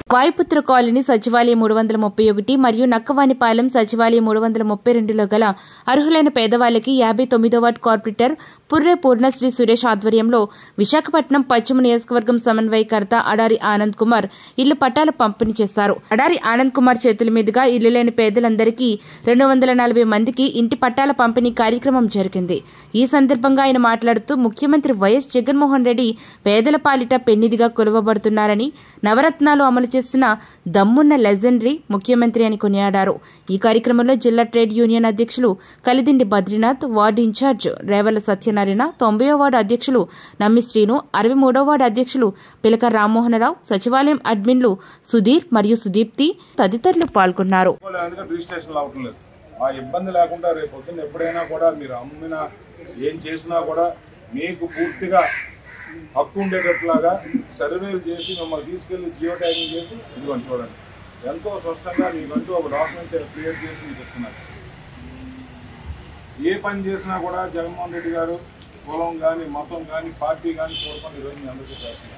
Vayuputra colony సచివాలయం మూడు వందల ముప్పై ఒకటి మరియు నక్కవానిపాలెం సచివాలయం మూడు వందల ముప్పై రెండులో గల అర్హులైన పేదవాళ్ళకి యాభై తొమ్మిదో వార్డు కార్పొరేటర్ పుర్రె పూర్ణశ్రీ సురేష్ ఆధ్వర్యంలో విశాఖపట్నం పశ్చిమ నియోజకవర్గం సమన్వయకర్త అడారి ఆనంద్ కుమార్ ఇల్లు పట్టాల పంపిణీ చేస్తారు అడారి ఆనంద్ కుమార్ చేతుల మీదుగా ఇల్లు లేని పేదలందరికీ రెండు వందల నలభై మందికి ఇంటి పట్టాల పంపిణీ కార్యక్రమం జరిగింది ఈ సందర్భంగా ఆయన మాట్లాడుతూ ముఖ్యమంత్రి వైఎస్ జగన్మోహన్ రెడ్డి పేదల పాలిట పెన్నిదిగా కొలువబడుతున్నారని నవరత్నాలు అమలు చేస్తున్న దమ్మున్న లెజెండరీ ముఖ్యమంత్రి అని కొనియాడారు ఈ కార్యక్రమంలో జిల్లా ట్రేడ్ యూనియన్ అధ్యక్షులు కలిదిండి బద్రీనాథ్ వార్డు ఇన్ఛార్జ్ రేవల సత్యనారాయణ తొంభైవ వార్డు అధ్యక్షులు నమ్మి శ్రీను అరవై మూడవ వార్డు అధ్యక్షులు పిలక రామ్మోహనరావు సచివాలయం అడ్మిన్లు సుధీర్ మరియు సుదీప్తి తదితరులు పాల్గొన్నారు ఎందుకంటే రిజిస్ట్రేషన్ అవటం లేదు ఆ ఇబ్బంది లేకుండా రేపు పొద్దున్న ఎప్పుడైనా కూడా మీరు అమ్మినా ఏం చేసినా కూడా మీకు పూర్తిగా హక్కు ఉండేటట్లాగా సర్వేలు చేసి మిమ్మల్ని తీసుకెళ్లి జియో ట్యాగింగ్ చేసి ఇదిగోండి చూడండి ఎంతో స్పష్టంగా మీకంటూ ఒక డాక్యుమెంట్ క్రియేట్ చేసి మీకు ఇస్తున్నారు ఏ పని చేసినా కూడా జగన్మోహన్ రెడ్డి గారు కులం కానీ మతం కానీ పార్టీ కానీ చూడకుండా ఈరోజు మీ అందరికీ చేస్తున్నారు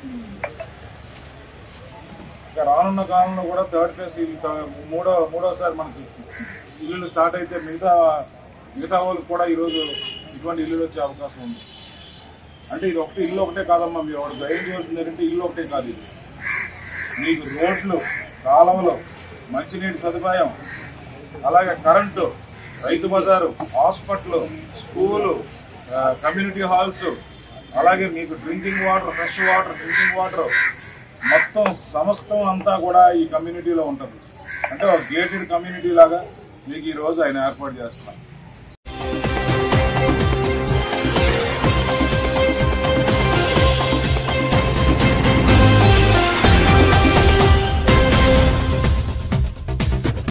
ఇక రానున్న కాలంలో కూడా థర్డ్ ఫేజ్ మూడో మూడోసారి మనకి ఇల్లులు స్టార్ట్ అయితే మిగతా మిగతా వాళ్ళకి కూడా ఈరోజు ఇటువంటి ఇల్లులు వచ్చే అవకాశం ఉంది అంటే ఇది ఒకటి ఇల్లు ఒకటే కాదమ్మా మీరు ఒకటి గైడ్ చేయాల్సింది ఏంటంటే ఇల్లు ఒకటే కాదు ఇది మీకు రోడ్లు కాలువలు మంచినీటి సదుపాయం అలాగే కరెంటు రైతు బజారు హాస్పిటల్ స్కూలు ఆ, కమ్యూనిటీ హాల్స్ అలాగే మీకు drinking water fresh water drinking water మొత్తం సమస్తం అంతా కూడా ఈ కమ్యూనిటీలో ఉంటుంది అంటే ఒక గేటెడ్ కమ్యూనిటీ లాగా మీకు ఈ రోజు ఆయన ఏర్పాటు చేస్తున్నారు